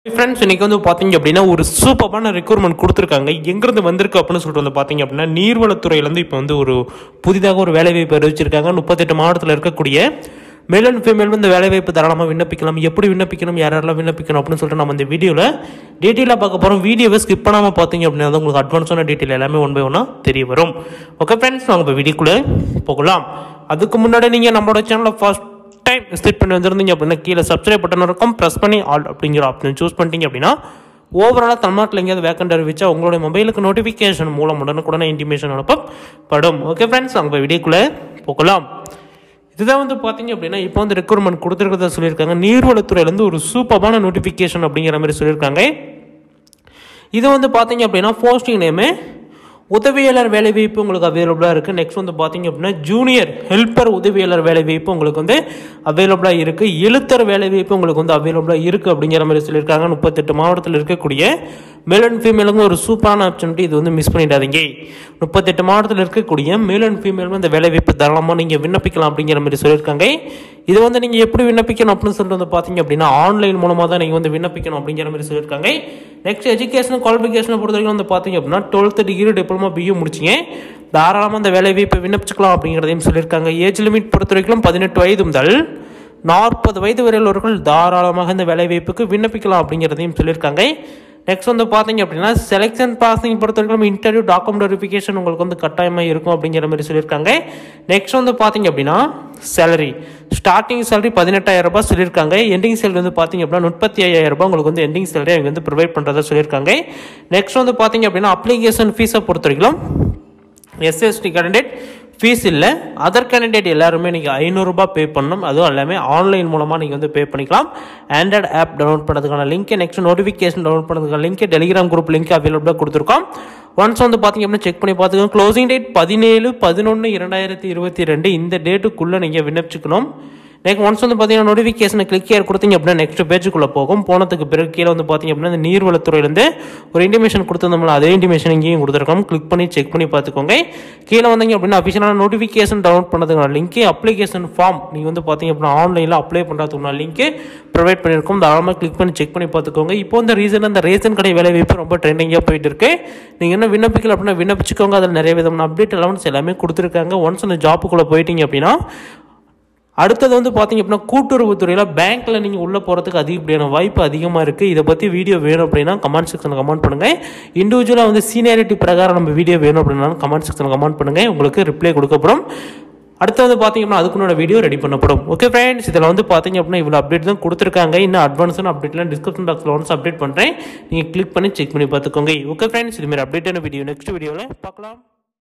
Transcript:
friends இன்னைக்கு வந்து பார்த்தீங்க அப்படின்னா ஒரு சூப்பரான ரெக்ரூட்மெண்ட் கொடுத்துருக்காங்க எங்கேருந்து வந்திருக்கு அப்படின்னு சொல்லிட்டு வந்து பார்த்தீங்க அப்படின்னா நீர்வளத்துறையிலேருந்து இப்போ வந்து ஒரு புதிதாக ஒரு வேலைவாய்ப்பு அறிவிச்சிருக்காங்க முப்பத்தெட்டு மாவட்டத்தில் இருக்கக்கூடிய மேல் அண்ட் ஃபீமேல் வந்து வேலைவாய்ப்பு தாராளமாக விண்ணப்பிக்கலாம் எப்படி விண்ணப்பிக்கணும் யார் யாரெல்லாம் விண்ணப்பிக்கணும் அப்படின்னு சொல்லிட்டு நம்ம இந்த வீடியோவில் டீட்டெயிலாக பார்க்க போகிறோம் வீடியோவை ஸ்கிப் பண்ணாமல் பார்த்தீங்க அப்படின்னா தான் உங்களுக்கு அட்வான்ஸான டீட்டெயில் எல்லாமே ஒன் பை ஒன்னாக தெரிய வரும் ஓகே ஃப்ரெண்ட்ஸ் நாங்கள் இப்போ வீடியோக்குள்ளே போகலாம் அதுக்கு முன்னாடி நீங்கள் நம்மளோட சேனலில் ஃபர்ஸ்ட் டைம் விசிட் பண்ணி வந்திருந்தீங்க அப்படின்னா கீழே சப்ஸ்கிரைப் பட்டன் இருக்கும் ப்ரெஸ் பண்ணி ஆல் அப்படிங்கிற ஆப்ஷன் சூஸ் பண்ணிட்டீங்க அப்படின்னா ஓவராலாக தமிழ்நாட்டில் எங்கேயாவது வேக்கண்ட் அறிவிச்சா உங்களுடைய மொபைலுக்கு நோட்டிஃபிகேஷன் மூலம் உடனுக்குடனே இன்டிமேஷன் அனுப்பப்படும் ஓகே ஃப்ரெண்ட்ஸ் அங்கே வீடியோக்குள்ளே போகலாம் இதுதான் வந்து பார்த்தீங்க அப்படின்னா இப்போ வந்து ரெக்ரூட்மெண்ட் கொடுத்துருக்கிறதா சொல்லியிருக்காங்க நீர்வளத்துறையிலேருந்து ஒரு சூப்பரான நோட்டிஃபிகேஷன் அப்படிங்கிற மாதிரி சொல்லியிருக்காங்க இது வந்து பார்த்தீங்க அப்படின்னா போஸ்டிங் நேமு உதவியாளர் வேலைவாய்ப்பு உங்களுக்கு அவைலபிளாக இருக்குது நெக்ஸ்ட் வந்து பார்த்தீங்க அப்படின்னா ஜூனியர் ஹெல்ப்பர் உதவியாளர் வேலைவாய்ப்பு உங்களுக்கு வந்து அவைலபிளாக இருக்குது எழுத்தர் வேலைவாய்ப்பு உங்களுக்கு வந்து அவைலபிளாக இருக்குது அப்படிங்கிற மாதிரி சொல்லியிருக்காங்க முப்பத்தெட்டு மாவட்டத்தில் இருக்கக்கூடிய மேல் அண்ட் ஃபீமேலுங்க ஒரு சூப்பரான ஆப்பர்ச்சுனிட்டி இது வந்து மிஸ் பண்ணிடாதீங்க முப்பத்தெட்டு மாவட்டத்தில் இருக்கக்கூடிய மேல் அண்ட் ஃபீமேல் இந்த வேலைவாய்ப்பு தாராளமாக நீங்கள் விண்ணப்பிக்கலாம் அப்படிங்கிற மாதிரி சொல்லியிருக்காங்க இது வந்து நீங்கள் எப்படி விண்ணப்பிக்கணும் அப்படின்னு சொல்லிட்டு வந்து பார்த்தீங்க அப்படின்னா ஆன்லைன் மூலமாக தான் நீங்கள் வந்து விண்ணப்பிக்கணும் அப்படிங்கிற மாதிரி சொல்லியிருக்காங்க நெக்ஸ்ட் எஜுகேஷன் குவாலிஃபிகேஷனை பொறுத்த வரைக்கும் வந்து பார்த்தீங்க அப்படின்னா டுவெல்த்து டிகிரி டிப்ளமா பிஏ முடிச்சிங்க தாராளமாக அந்த வேலைவாய்ப்பை விண்ணப்பிச்சுக்கலாம் அப்படிங்கிறதையும் சொல்லியிருக்காங்க ஏஜ் லிமிட் பொறுத்த வரைக்கும் பதினெட்டு வயது முதல் நாற்பது வயது வரை உள்ளவர்கள் தாராளமாக இந்த வேலைவாய்ப்புக்கு விண்ணப்பிக்கலாம் அப்படிங்கிறதையும் சொல்லியிருக்காங்க நெக்ஸ்ட் வந்து பார்த்தீங்க அப்படின்னா செலெக்ஷன் பாசிங் பொறுத்த வரைக்கும் இன்டர்வியூ டாக்குமெண்ட் வெரிஃபிகேஷன் உங்களுக்கு வந்து கட்டாயமாக இருக்கும் அப்படிங்கிற மாதிரி சொல்லியிருக்காங்க நெக்ஸ்ட் வந்து பார்த்தீங்க அப்படின்னா சேலரி ஸ்டார்டிங் சேலரி பதினெட்டாயிரம் ரூபாய் சொல்லியிருக்காங்க எண்டிங் சேலரி வந்து பார்த்தீங்க அப்படின்னா முப்பத்தி ஐயாயிரம் ரூபாய் உங்களுக்கு வந்து எண்டிங் சேலரி அவங்க வந்து ப்ரொவைட் பண்ணுறதா சொல்லியிருக்காங்க நெக்ஸ்ட் வந்து பார்த்தீங்க அப்படின்னா அப்ளிகேஷன் ஃபீஸை பொறுத்த வரைக்கும் எஸ்எஸ்டி கேண்டிடேட் ஃபீஸ் இல்லை அதர் கேண்டிடேட் எல்லாருமே நீங்கள் ஐநூறுரூபா பே பண்ணணும் அதுவும் எல்லாமே ஆன்லைன் மூலமாக நீங்கள் வந்து பே பண்ணிக்கலாம் ஆண்ட்ராய்ட் ஆப் டவுன்லோட் பண்ணுறதுக்கான லிங்க் நெக்ஸ்ட் நோட்டிஃபிகேஷன் டவுன்லோட் பண்ணுறதுக்கான லிங்க் டெலிகிராம் குரூப் லிங்க் அவைலபிளாக கொடுத்துருக்கோம் ஒன்ஸ் வந்து பார்த்தீங்க அப்படின்னா செக் பண்ணி பார்த்துக்கோங்க க்ளோசிங் டேட் பதினேழு பதினொன்று இரண்டாயிரத்தி இருபத்தி ரெண்டு இந்த டேட்டுக்குள்ளே நீங்கள் விண்ணப்பிச்சுக்கணும் நெக்ஸ்ட் ஒன்ஸ் வந்து பார்த்தீங்கன்னா நோட்டிஃபிகேஷனை கிளிக் ஏர் கொடுத்தீங்க அப்படின்னா நெக்ஸ்ட் பேஜுக்குள்ளே போகும் போனதுக்கு பிறகு கீழே வந்து பார்த்தீங்க அப்படின்னா இந்த நீர்வளத்துறையிலேருந்து ஒரு இன்டிமேஷன் கொடுத்துருந்தோம்ல அதே இன்டிமேஷன் இங்கேயும் கொடுத்துருக்கோம் கிளிக் பண்ணி செக் பண்ணி பார்த்துக்கோங்க கீழே வந்தீங்க அப்படின்னா அஃபிஷியலான நோட்டிஃபிகேஷன் டவுன்லோட் பண்ணுறதுக்கான லிங்க் அப்ளிகேஷன் ஃபார்ம் நீங்கள் வந்து பார்த்தீங்க அப்படின்னா ஆன்லைனில் அப்ளை பண்ணுறதுக்கான லிங்க் ப்ரொவைட் பண்ணியிருக்கோம் தாராளமாக கிளிக் பண்ணி செக் பண்ணி பார்த்துக்கோங்க இப்போ இந்த ரீசன் அந்த ரேஷன் கடை வேலை வாய்ப்பு ரொம்ப ட்ரெண்டிங்காக போயிட்டு இருக்கு நீங்கள் என்ன விண்ணப்பிக்கல அப்படின்னா விண்ணப்பிச்சுக்கோங்க அதில் நிறைய விதமான அப்டேட் அலவன்ஸ் எல்லாமே கொடுத்துருக்காங்க ஒன்ஸ் அந்த ஜாப்புக்குள்ளே போயிட்டீங்க அப்படின்னா அடுத்தது வந்து பார்த்தீங்க அப்படின்னா கூட்டுறவுத்துறையில் பேங்க்கில் நீங்கள் உள்ளே போகிறதுக்கு அதிகப்படியான வாய்ப்பு அதிகமாக இருக்குது இதை பற்றி வீடியோ வேணும் அப்படின்னா கமெண்ட் செக்ஷனில் கமெண்ட் பண்ணுங்கள் இண்டிவிஜுவலாக வந்து சீனியாரிட்டி பிரகாரம் நம்ம வீடியோ வேணும் அப்படின்னா கமெண்ட் செக்ஷனில் கமெண்ட் பண்ணுங்கள் உங்களுக்கு ரிப்ளை கொடுக்கப்படும் அடுத்து வந்து பார்த்தீங்க அப்படின்னா அதுக்குன்னோட வீடியோ ரெடி பண்ணப்படும் ஓகே ஃப்ரெண்ட்ஸ் இதில் வந்து பார்த்தீங்க அப்படின்னா இவ்வளோ அப்டேட் தான் கொடுத்துருக்காங்க இன்னும் அட்வான்ஸான அப்டேட்லாம் டிஸ்கிரிப்ஷன் பாக்ஸில் ஒன்ஸ் அப்டேட் பண்ணுறேன் நீங்கள் கிளிக் பண்ணி செக் பண்ணி பார்த்துக்கோங்க ஓகே ஃப்ரெண்ட்ஸ் இதுமாரி அப்டேட்டான வீடியோ நெக்ஸ்ட் வீடியோவில் பார்க்கலாம்